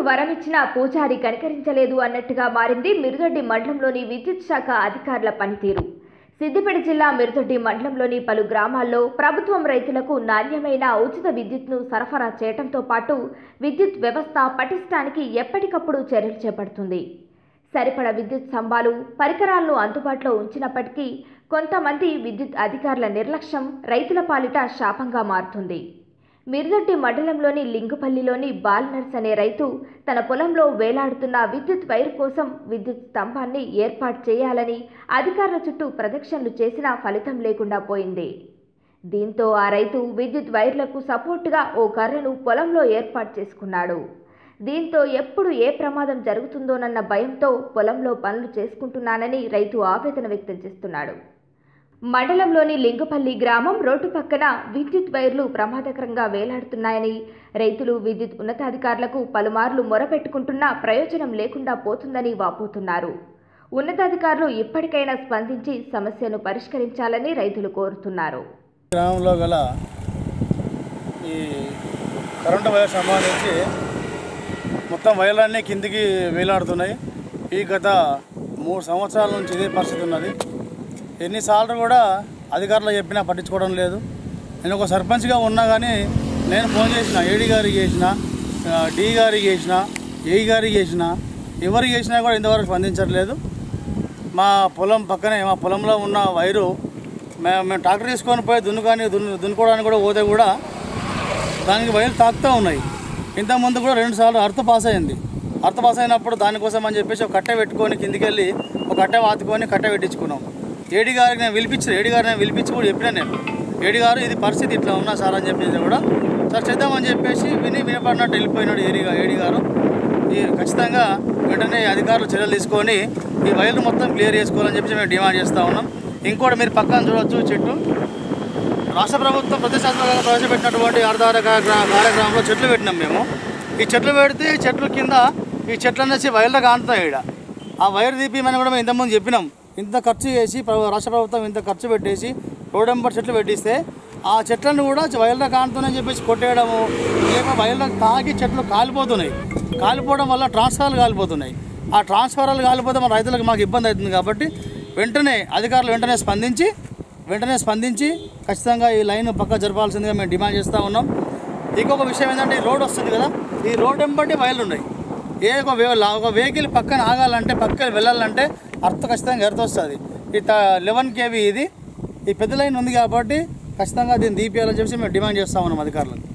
వరం ఇచ్చినా పూజారి కనికరించలేదు అన్నట్టుగా మారింది మిరుదొడ్డి మండలంలోని విద్యుత్ శాఖ అధికారుల పనితీరు సిద్దిపేట జిల్లా మిరుదొడ్డి మండలంలోని పలు గ్రామాల్లో ప్రభుత్వం రైతులకు నాణ్యమైన ఉచిత విద్యుత్ను సరఫరా చేయడంతో పాటు విద్యుత్ వ్యవస్థ పటిష్టానికి ఎప్పటికప్పుడు చర్యలు చేపడుతుంది సరిపడ విద్యుత్ స్తంభాలు పరికరాలను అందుబాటులో ఉంచినప్పటికీ కొంతమంది విద్యుత్ అధికారుల నిర్లక్ష్యం రైతుల పాలిట శాపంగా మారుతుంది మిర్దొడ్డి మండలంలోని లింగుపల్లిలోని బాల్నర్స్ అనే రైతు తన పొలంలో వేలాడుతున్న విద్యుత్ వైర్ కోసం విద్యుత్ స్తంభాన్ని ఏర్పాటు చేయాలని అధికారుల చుట్టూ ప్రదక్షిణలు చేసినా ఫలితం లేకుండా పోయింది దీంతో ఆ రైతు విద్యుత్ వైర్లకు సపోర్టుగా ఓ కర్రను పొలంలో ఏర్పాటు చేసుకున్నాడు దీంతో ఎప్పుడు ఏ ప్రమాదం జరుగుతుందోనన్న భయంతో పొలంలో పనులు చేసుకుంటున్నానని రైతు ఆవేదన వ్యక్తం చేస్తున్నాడు మండలంలోని లింగపల్లి గ్రామం రోడ్డు పక్కన విద్యుత్ వైర్లు ప్రమాదకరంగా వేలాడుతున్నాయని రైతులు విద్యుత్ ఉన్నతాధికారులకు పలుమార్లు మొరపెట్టుకుంటున్నా ప్రయోజనం లేకుండా పోతుందని వాపోతున్నారు ఉన్నతాధికారులు ఇప్పటికైనా స్పందించి సమస్యను పరిష్కరించాలని రైతులు కోరుతున్నారు గ్రామంలో గల ఈ కరెంటు వైర్ సంబంధించి మొత్తం వైర్లన్నీ కిందికి వేలాడుతున్నాయి ఈ గత మూడు సంవత్సరాల నుంచి ఇదే పరిస్థితి ఉన్నది ఎన్నిసార్లు కూడా అధికారులు చెప్పినా పట్టించుకోవడం లేదు నేను ఒక సర్పంచ్గా ఉన్నా కానీ నేను ఫోన్ చేసిన ఏడీ గారికి చేసిన ఆ, డి గారికి చేసిన ఏఈ గారికి చేసిన ఎవరికి చేసినా కూడా ఇంతవరకు స్పందించట్లేదు మా పొలం పక్కనే మా పొలంలో ఉన్న వైరు మేము మేము ట్రాక్టర్ తీసుకొని పోయి దున్నుకొని దున్ను దున్నుకోవడానికి కూడా పోతే కూడా దానికి వైర్లు తాకుతూ ఉన్నాయి ఇంతకుముందు కూడా రెండు సార్లు అర్థ పాస్ అయింది అర్థ పాస్ అయినప్పుడు దానికోసం అని చెప్పేసి ఒక కట్టె పెట్టుకొని కిందికి వెళ్ళి ఒక కట్టె వాతుకొని కట్టె పెట్టించుకున్నాం ఏడి గారికి నేను పిలిపించిన ఏడి గారిని నేను పిలిపించి కూడా చెప్పిన నేను ఏడి గారు ఇది పరిస్థితి ఇట్లా ఉన్నా సార్ అని చెప్పేసి కూడా సార్ చేద్దామని చెప్పేసి విని వినపడినట్టు వెళ్ళిపోయినాడు ఏడి గా- ఏడి గారు ఈ ఖచ్చితంగా వెంటనే అధికారులు చర్యలు తీసుకొని ఈ వైర్లు మొత్తం క్లియర్ చేసుకోవాలని చెప్పి మేము డిమాండ్ చేస్తూ ఉన్నాం ఇంకోటి మీరు పక్కన చూడొచ్చు చెట్టు రాష్ట్ర ప్రభుత్వం ప్రతిష్టాత్మకంగా ప్రవేశపెట్టినటువంటి ఆధార కార్యక్రమంలో చెట్లు పెట్టినాం మేము ఈ చెట్లు పెడితే ఈ చెట్లు కింద ఈ చెట్లు అనేసి వైర్లు కాంటున్నాయి ఇక్కడ ఆ వైర్ తీపిమని కూడా మేము ఇంతకుముందు చెప్పినాం ఇంత ఖర్చు చేసి ప్ర- రాష్ట్ర ప్రభుత్వం ఇంత ఖర్చు పెట్టేసి రోడ్ వెంబడి చెట్లు పెట్టిస్తే ఆ చెట్లను కూడా వైర్లు కాంటున్నాయని చెప్పేసి కొట్టేయడము లేక వైర్లకు తాగి చెట్లు కాలిపోతున్నాయి కాలిపోవడం వల్ల ట్రాన్స్ఫార్లు కాలిపోతున్నాయి ఆ ట్రాన్స్ఫార్లు కాలిపోతే మన రైతులకు మాకు ఇబ్బంది అవుతుంది కాబట్టి వెంటనే అధికారులు వెంటనే స్పందించి వెంటనే స్పందించి ఖచ్చితంగా ఈ లైన్ పక్క జరపాల్సిందిగా మేము డిమాండ్ చేస్తూ ఉన్నాం ఇంకొక విషయం ఏంటంటే ఈ రోడ్ వస్తుంది కదా ఈ రోడ్ వెంబడి వైర్లు ఉన్నాయి ఏ ఒక వే ఒక వెహికల్ పక్కన ఆగాలంటే పక్కన వెళ్ళాలంటే అర్థ ఖచ్చితంగా ఎర్త్ వస్తుంది ఈ లెవెన్ కేవీ ఇది ఈ పెద్ద లైన్ ఉంది కాబట్టి ఖచ్చితంగా దీన్ని దీపియాలని చెప్పి మేము డిమాండ్ చేస్తూ ఉన్నాం అధికారులకు